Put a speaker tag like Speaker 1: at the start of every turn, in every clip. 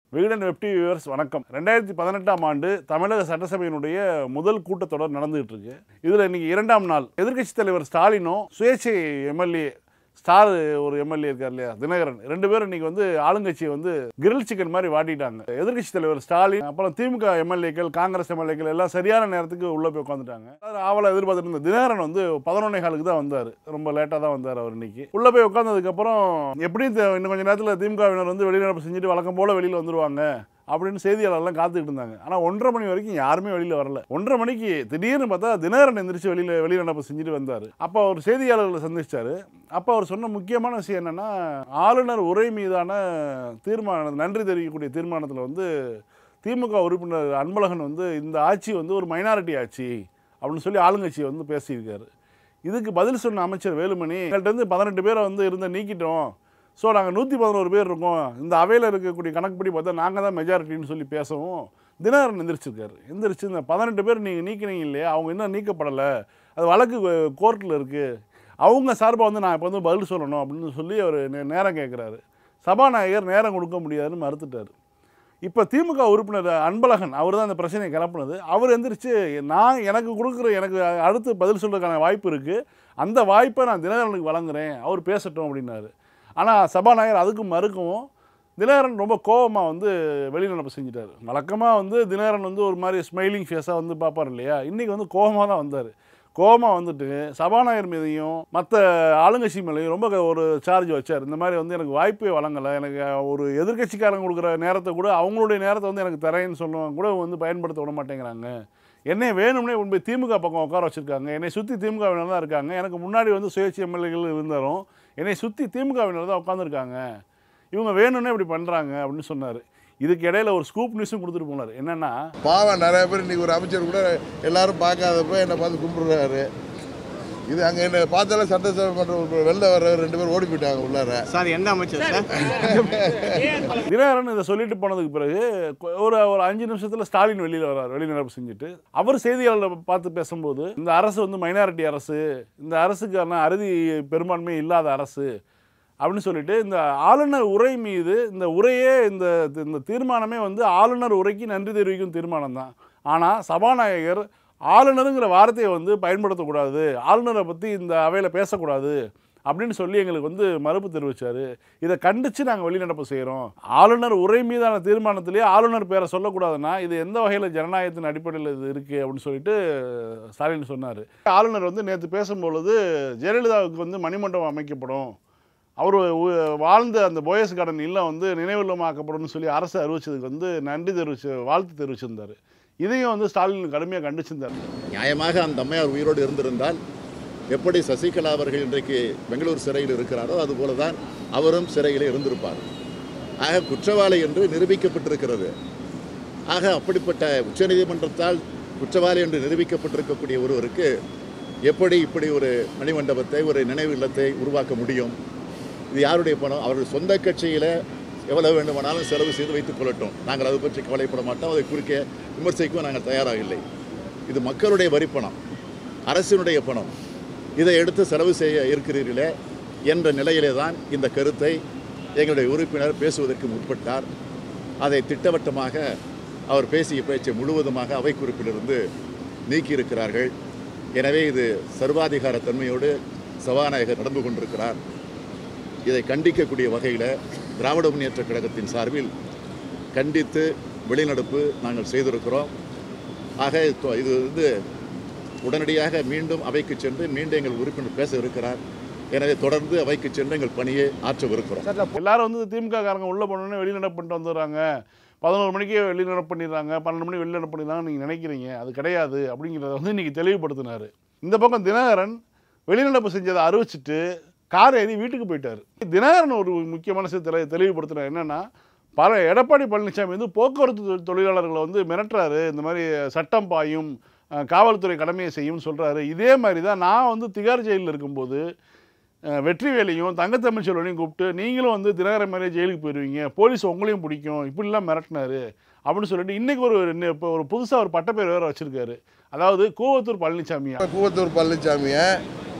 Speaker 1: Vikatan webbed viewers வணக்கம் ரெண்டாயிரத்தி பதினெட்டாம் ஆண்டு தமிழக சட்டசபையினுடைய முதல் கூட்டத்தொடர் நடந்துகிட்டு இருக்கு இதில் இன்னைக்கு இரண்டாம் நாள் எதிர்க்கட்சித் தலைவர் ஸ்டாலினும் சுயேட்சை எம்எல்ஏ ஸ்டார் ஒரு எம்எல்ஏ இருக்கார் இல்லையா தினகரன் ரெண்டு பேரும் இன்னைக்கு வந்து ஆளுங்கட்சியை வந்து கிரில் சிக்கன் மாதிரி வாட்டிட்டாங்க எதிர்க்கட்சித் தலைவர் ஸ்டாலின் அப்புறம் திமுக எம்எல்ஏக்கள் காங்கிரஸ் எம்எல்ஏக்கள் எல்லாம் சரியான நேரத்துக்கு உள்ள போய் உட்காந்துட்டாங்க ஆவலை எதிர்பார்த்துட்டு இருந்த தினகரன் வந்து பதினொன்னே காலுக்கு தான் வந்தார் ரொம்ப லேட்டாக தான் வந்தார் அவர் இன்னைக்கு உள்ள போய் உட்காந்ததுக்கப்புறம் எப்படியும் தெ- இன்னும் கொஞ்ச நேரத்தில் திமுகவினர் வந்து வெளிநடப்பு செஞ்சுட்டு வழக்கம் போல வெளியில் வந்துருவாங்க அப்படின்னு செய்தியாளர்லாம் காத்துக்கிட்டு இருந்தாங்க ஆனால் ஒன்றரை மணி வரைக்கும் யாருமே வெளியில் வரல ஒன்றரை மணிக்கு திடீர்னு பார்த்தா தினகரன் எந்திரிச்சு வெளியில் வெளிநடப்பு செஞ்சுட்டு வந்தார் அப்போ அவர் செய்தியாளர்களை சந்திச்சாரு அப்போ அவர் சொன்ன முக்கியமான விஷயம் என்னன்னா ஆளுநர் உரை மீதான தீர்மானம் நன்றி தெரிவிக்கக்கூடிய தீர்மானத்தில் வந்து திமுக உறுப்பினர் அன்பழகன் வந்து இந்த ஆட்சி வந்து ஒரு மைனாரிட்டி ஆட்சி அப்படின்னு சொல்லி ஆளுங்கட்சியை வந்து பேசியிருக்காரு இதுக்கு பதில் சொன்ன அமைச்சர் வேலுமணி எங்கள்கிட்ட இருந்து பதினெட்டு பேரை வந்து இருந்த நீக்கிட்டோம் ஸோ நாங்கள் நூற்றி பதினோரு பேர் இருக்கோம் இந்த அவையில் இருக்கக்கூடிய கணக்குப்படி பார்த்தா நாங்கள் தான் மெஜாரிட்டின்னு சொல்லி பேசவும் தினகரன் எந்திரிச்சிருக்காரு எந்திரிச்சு இந்த பதினெட்டு பேர் நீங்கள் நீக்கினீங்க இல்லையா அவங்க இன்னும் நீக்கப்படலை அது வழக்கு கோர்ட்டில் இருக்குது அவங்க சார்பாக வந்து நான் இப்போ வந்து பதில் சொல்லணும் அப்படின்னு சொல்லி அவர் நேரம் கேட்குறாரு சபாநாயகர் நேரம் கொடுக்க முடியாதுன்னு மறுத்துட்டார் இப்போ திமுக உறுப்பினர் அன்பழகன் அவர் தான் இந்த பிரச்சனையை கிளப்புனது அவர் எந்திரிச்சு நான் எனக்கு கொடுக்குற எனக்கு அடுத்து பதில் சொல்றதுக்கான வாய்ப்பு இருக்குது அந்த வாய்ப்பை நான் தினகரனுக்கு வழங்குறேன் அவர் பேசட்டும் அப்படின்னாரு ஆனால் சபாநாயகர் அதுக்கு மறுக்கவும் தினகரன் ரொம்ப கோவமாக வந்து வெளிநடப்பு செஞ்சிட்டாரு வழக்கமாக வந்து தினகரன் வந்து ஒரு மாதிரி ஸ்மைலிங் ஃபேஸாக வந்து பார்ப்பார் இல்லையா இன்றைக்கி வந்து கோவமாக தான் வந்தார் கோவமாக வந்துட்டு சபாநாயகர் மீதையும் மற்ற ஆளுங்கட்சி மேலேயும் ரொம்ப க- ஒரு சார்ஜ் வச்சார் இந்த மாதிரி வந்து எனக்கு வாய்ப்பே வழங்கலை எனக்கு ஒரு எதிர்க்கட்சிக்காரங்க கொடுக்குற நேரத்தை கூட அவங்களுடைய நேரத்தை வந்து எனக்கு தரேன்னு சொல்லுவாங்க கூட வந்து பயன்படுத்த விட மாட்டேங்கிறாங்க என்னை வேணும்னே கொண்டு போய் திமுக பக்கம் உட்கார வச்சுருக்காங்க என்னை சுற்றி திமுகவினர் தான் இருக்காங்க எனக்கு முன்னாடி வந்து சுயேட்சை எம்எல்ஏகள் இருந்தாலும் என்னை சுற்றி திமுகவினர் தான் உட்காந்துருக்காங்க இவங்க வேணும்னே இப்படி பண்ணுறாங்க அப்படின்னு சொன்னார் இதுக்கு இடையில ஒரு ஸ்கூப் நியூஸும் கொடுத்துட்டு போனார் என்னென்னா
Speaker 2: பாவம் நிறைய பேர் இன்னைக்கு ஒரு அமைச்சர் கூட எல்லாரும் பார்க்காதப்ப என்னை பார்த்து கும்பிடுறாரு இது அங்கே என்ன பார்த்தாலே சட்டசபை மன்ற உறுப்பினர் வெளில வர ரெண்டு பேர் ஓடி போயிட்டாங்க உள்ளார
Speaker 3: சார் என்ன அமைச்சர் சார்
Speaker 1: தினகரன் இதை சொல்லிட்டு போனதுக்கு பிறகு கொ- ஒரு ஒரு அஞ்சு நிமிஷத்தில் ஸ்டாலின் வெளியில் வர்றார் வெளிநடப்பு செஞ்சுட்டு அவர் செய்தியாளரை பார்த்து பேசும்போது இந்த அரசு வந்து மைனாரிட்டி அரசு இந்த அரசுக்கான அறுதி பெரும்பான்மை இல்லாத அரசு அப்படின்னு சொல்லிட்டு இந்த ஆளுநர் உரை மீது இந்த உரையே இந்த இந்த தீர்மானமே வந்து ஆளுநர் உரைக்கு நன்றி தெரிவிக்கும் தீர்மானம் தான் ஆனால் சபாநாயகர் ஆளுநருங்கிற வார்த்தையை வந்து பயன்படுத்தக்கூடாது ஆளுநரை பற்றி இந்த அவையில் பேசக்கூடாது அப்படின்னு சொல்லி எங்களுக்கு வந்து மறுப்பு தெரிவிச்சாரு இதை கண்டித்து நாங்கள் வெளிநடப்பு செய்கிறோம் ஆளுநர் உரை மீதான தீர்மானத்திலேயே ஆளுநர் பேரை சொல்லக்கூடாதுன்னா இது எந்த வகையில் ஜனநாயகத்தின் அடிப்படையில் இது இருக்குது அப்படின்னு சொல்லிட்டு ஸ்டாலின் சொன்னார் ஆளுநர் வந்து நேற்று பேசும்பொழுது ஜெயலலிதாவுக்கு வந்து மணிமண்டபம் அமைக்கப்படும் அவர் உ- வாழ்ந்த அந்த போயஸ் கார்டன் இல்லம் வந்து நினைவில்லமாக்கப்படும்னு சொல்லி அரசு அறிவிச்சதுக்கு வந்து நன்றி தெரிவிச்சு வாழ்த்து தெரிவிச்சிருந்தார் இதையும் வந்து ஸ்டாலின் கடுமையாக கண்டிச்சிருந்தார்
Speaker 4: நியாயமாக அந்த அம்மையார் உயிரோடு இருந்திருந்தால் எப்படி சசிகலா அவர்கள் இன்றைக்கு பெங்களூர் சிறையில் இருக்கிறாரோ அதுபோல தான் அவரும் சிறையில் இருந்திருப்பார் ஆக குற்றவாளி என்று நிரூபிக்கப்பட்டிருக்கிறது ஆக அப்படிப்பட்ட உச்சநீதிமன்றத்தால் குற்றவாளி என்று நிரூபிக்கப்பட்டிருக்கக்கூடிய ஒருவருக்கு எப்படி இப்படி ஒரு மணிமண்டபத்தை ஒரு நினைவு இல்லத்தை உருவாக்க முடியும் இது யாருடைய பணம் அவர்கள் சொந்த கட்சியில் எவ்வளவு வேண்டுமானாலும் செலவு செய்து வைத்துக் கொள்ளட்டும் நாங்கள் அதை பற்றி கவலைப்பட மாட்டோம் அதை குறுக்கே விமர்சிக்கவும் நாங்கள் தயாராக இல்லை இது மக்களுடைய வரிப்பணம் அரசினுடைய பணம் இதை எடுத்து செலவு செய்ய இருக்கிறீர்களே என்ற நிலையிலே தான் இந்த கருத்தை எங்களுடைய உறுப்பினர் பேசுவதற்கு முற்பட்டார் அதை திட்டவட்டமாக அவர் பேசிய பேச்சை முழுவதுமாக அவை குறிப்பிலிருந்து நீக்கியிருக்கிறார்கள் எனவே இது சர்வாதிகார தன்மையோடு சபாநாயகர் நடந்து கொண்டிருக்கிறார் இதை கண்டிக்கக்கூடிய வகையில் திராவிட முன்னேற்ற கழகத்தின் சார்பில் கண்டித்து வெளிநடப்பு நாங்கள் செய்திருக்கிறோம் ஆக இப்போ இது வந்து உடனடியாக மீண்டும் அவைக்கு சென்று மீண்டும் எங்கள் உறுப்பினர் பேச இருக்கிறார் எனவே தொடர்ந்து அவைக்கு சென்று எங்கள் பணியை ஆற்றவிருக்கிறோம்
Speaker 1: எல்லாரும் வந்து திமுக காரங்க உள்ள போனோடனே வெளிநடப்பு பண்ணிட்டு வந்துடுறாங்க பதினோரு மணிக்கே வெளிநடப்பு பண்ணிடுறாங்க பன்னெண்டு மணி வெளிநடப்பு பண்ணிடுறாங்கன்னு நீங்கள் நினைக்கிறீங்க அது கிடையாது அப்படிங்கிறத வந்து இன்றைக்கி தெளிவுபடுத்தினார் இந்த பக்கம் தினகரன் வெளிநடப்பு செஞ்சதை அறிவிச்சிட்டு கார் ஏறி வீட்டுக்கு போயிட்டார் தினகரன் ஒரு முக்கியமான விஷயம் தெளி தெளிவுபடுத்தினார் என்னென்னா பல எடப்பாடி பழனிசாமி வந்து போக்குவரத்து தொ- தொழிலாளர்களை வந்து மிரட்டுறாரு இந்த மாதிரி சட்டம் பாயும் அஹ், காவல்துறை கடமையை செய்யும்னு சொல்கிறாரு இதே மாதிரி தான் நான் வந்து திகார் ஜெயிலில் இருக்கும்போது அஹ், வெற்றிவேலையும் தங்கத்தமிழ் செல்வனையும் கூப்பிட்டு நீங்களும் வந்து தினகரன் மாதிரியே ஜெயிலுக்கு போயிடுவீங்க போலீஸ் உங்களையும் பிடிக்கும் இப்படிலாம் மிரட்டினாரு அப்படின்னு சொல்லிட்டு இன்றைக்கி ஒரு நெ- இப்போ ஒரு புதுசாக ஒரு பட்டப்பேர் வேறு வச்சுருக்காரு அதாவது கூவத்தூர் பழனிசாமியா
Speaker 2: கூவத்தூர் பழனிசாமியை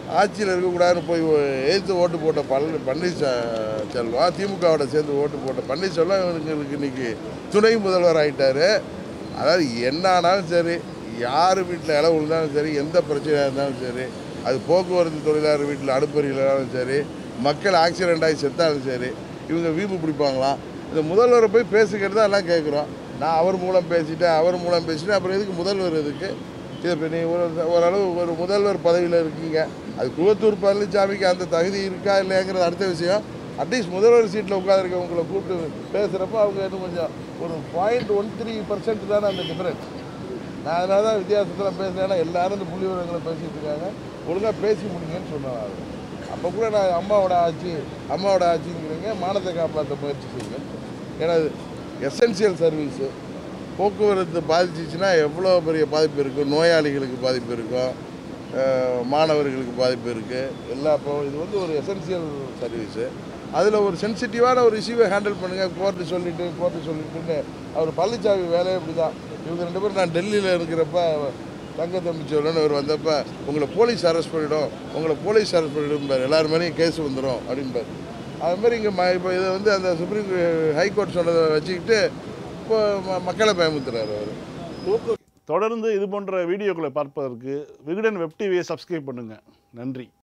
Speaker 2: ஆட்சியில் இருக்கக்கூடாதுன்னு போய் எதிர்த்து ஓட்டு போட்ட பழனி பன்னீர்செல்வம் திமுகவோட சேர்ந்து ஓட்டு போட்ட பன்னீர்செல்வம் இவங்களுக்கு இன்னைக்கு துணை முதல்வர் ஆயிட்டாரு அதாவது என்ன ஆனாலும் சரி யார் வீட்டில் இளவு விழுந்தாலும் சரி எந்த பிரச்சனையாக இருந்தாலும் சரி அது போக்குவரத்து தொழிலாளர் வீட்டில் அடுப்பறியிலாலும் சரி மக்கள் ஆக்சிடென்ட் ஆகி செத்தாலும் சரி இவங்க வீம்பு பிடிப்பாங்களாம் இந்த முதல்வரை போய் பேசுகிறது தான் எல்லாம் கேட்குறோம் நான் அவர் மூலம் பேசிட்டேன் அவர் மூலம் பேசிட்டேன் அப்புறம் எதுக்கு முதல்வர் எதுக்கு இது இப்போ நீ ஒரு ஓரளவு ஒரு முதல்வர் பதவியில் இருக்கீங்க அது குவத்தூர் பழனிசாமிக்கு அந்த தகுதி இருக்கா இல்லையாங்கிறது அடுத்த விஷயம் அட்லீஸ்ட் முதல்வர் சீட்டில் உட்காந்துருக்கவங்களை கூப்பிட்டு பேசுகிறப்ப அவங்க இன்னும் கொஞ்சம் ஒரு பாயிண்ட் ஒன் த்ரீ பர்சன்ட் தானே அந்த டிஃப்ரென்ஸ் நான் அதனால தான் வித்தியாசத்தில் பேசுகிறேன் எல்லாரும் இந்த புள்ளி விவரங்களை பேசிட்டு இருக்காங்க ஒழுங்காக பேசி முடிங்கன்னு சொன்னேன் நான் அப்போ கூட நான் அம்மாவோட ஆட்சி அம்மாவோட ஆட்சிங்கிறீங்க மானத்தை காப்பாற்ற முயற்சி செய்யுங்க ஏன்னா எசென்சியல் சர்வீஸு போக்குவரத்து பாதிச்சிச்சுன்னா எவ்வளோ பெரிய பாதிப்பு இருக்கும் நோயாளிகளுக்கு பாதிப்பு இருக்கும் அஹ் மாணவர்களுக்கு பாதிப்பு இருக்குது எல்லா இப்போ இது வந்து ஒரு எசென்சியல் சர்வீஸு அதில் ஒரு சென்சிட்டிவான ஒரு இஷ்யூவை ஹேண்டில் பண்ணுங்கள் கோர்ட்டு சொல்லிட்டு கோர்ட்டு சொல்லிட்டுன்னு அவர் பழனிசாமி வேலையே இப்படி தான் இவங்க ரெண்டு பேரும் நான் டெல்லியில் இருக்கிறப்ப தங்க தம்பிச்சோரன் அவர் வந்தப்ப உங்களை போலீஸ் அரெஸ்ட் பண்ணிடும் உங்களை போலீஸ் அரெஸ்ட் பண்ணிடும்பார் எல்லார் மேலேயும் கேஸ் வந்துடும் அப்படின்பார் அது மாதிரி இங்கே ம இப்போ இதை வந்து அந்த சுப்ரீம் ஹைகோர்ட் சொன்னதை வச்சுக்கிட்டு இப்போ ம- மக்களை பயமுத்துறாரு அவர்
Speaker 1: தொடர்ந்து இது போன்ற வீடியோக்களை பார்ப்பதற்கு விகடன் வெப் டிவியை சப்ஸ்கிரைப் பண்ணுங்கள் நன்றி